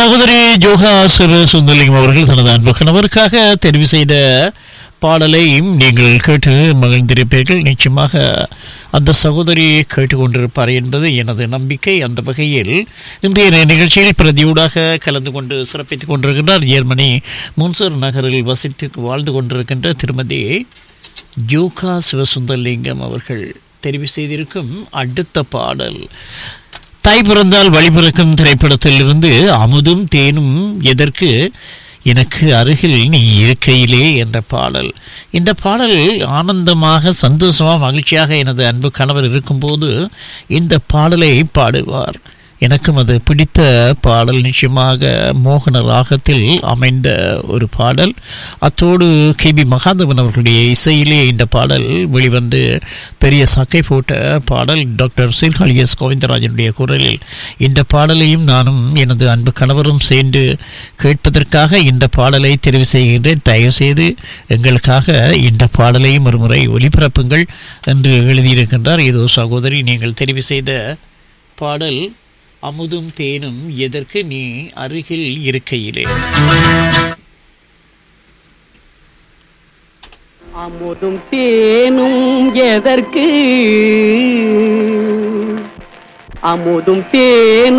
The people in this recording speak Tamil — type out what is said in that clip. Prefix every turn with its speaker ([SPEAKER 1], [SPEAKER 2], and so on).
[SPEAKER 1] சகோதரி ஜோகா சிறு சுந்தலிங்கம் அவர்கள் தனது அன்பு கணவருக்காக தெரிவு செய்த பாடலை நீங்கள் கேட்டு மகிழ்ந்திருப்பீர்கள் நிச்சயமாக அந்த சகோதரி கேட்டுக்கொண்டிருப்பார் என்பது எனது நம்பிக்கை அந்த வகையில் இன்றைய நிகழ்ச்சியில் பிரதியூடாக கலந்து கொண்டு சிறப்பித்துக் கொண்டிருக்கின்றார் ஜெர்மனி முன்சூர் நகரில் வசித்து வாழ்ந்து கொண்டிருக்கின்ற திருமதி ஜோகா சிவசுந்தரலிங்கம் அவர்கள் தெரிவு செய்திருக்கும் அடுத்த பாடல் தாய் பிறந்தால் வழிபிறக்கும் திரைப்படத்தில் இருந்து அமுதும் தேனும் எதற்கு எனக்கு அருகில் நீ இருக்கையிலே என்ற பாடல் இந்த பாடல் ஆனந்தமாக சந்தோஷமாக மகிழ்ச்சியாக எனது அன்பு கணவர் இருக்கும்போது இந்த பாடலை பாடுவார் எனக்கும் அது பிடித்த பாடல் நிச்சயமாக மோகன ராகத்தில் அமைந்த ஒரு பாடல் அத்தோடு கே பி மகாதவன் அவர்களுடைய இசையிலே இந்த பாடல் வெளிவந்து பெரிய சக்கை போட்ட பாடல் டாக்டர் சீர்காழி எஸ் கோவிந்தராஜனுடைய குரலில் இந்த பாடலையும் நானும் எனது அன்பு கணவரும் சேர்ந்து கேட்பதற்காக இந்த பாடலை தெரிவு செய்கின்றேன் தயவு செய்து எங்களுக்காக இந்த பாடலையும் ஒரு முறை ஒலிபரப்புங்கள் என்று எழுதியிருக்கின்றார் ஏதோ சகோதரி நீங்கள் தெரிவு செய்த பாடல் அமுதும் தேனும் எதற்கு நீ அருகில் இருக்கையிலே
[SPEAKER 2] அமுதும் தேனும் எதற்கு அமுதும் தேனும்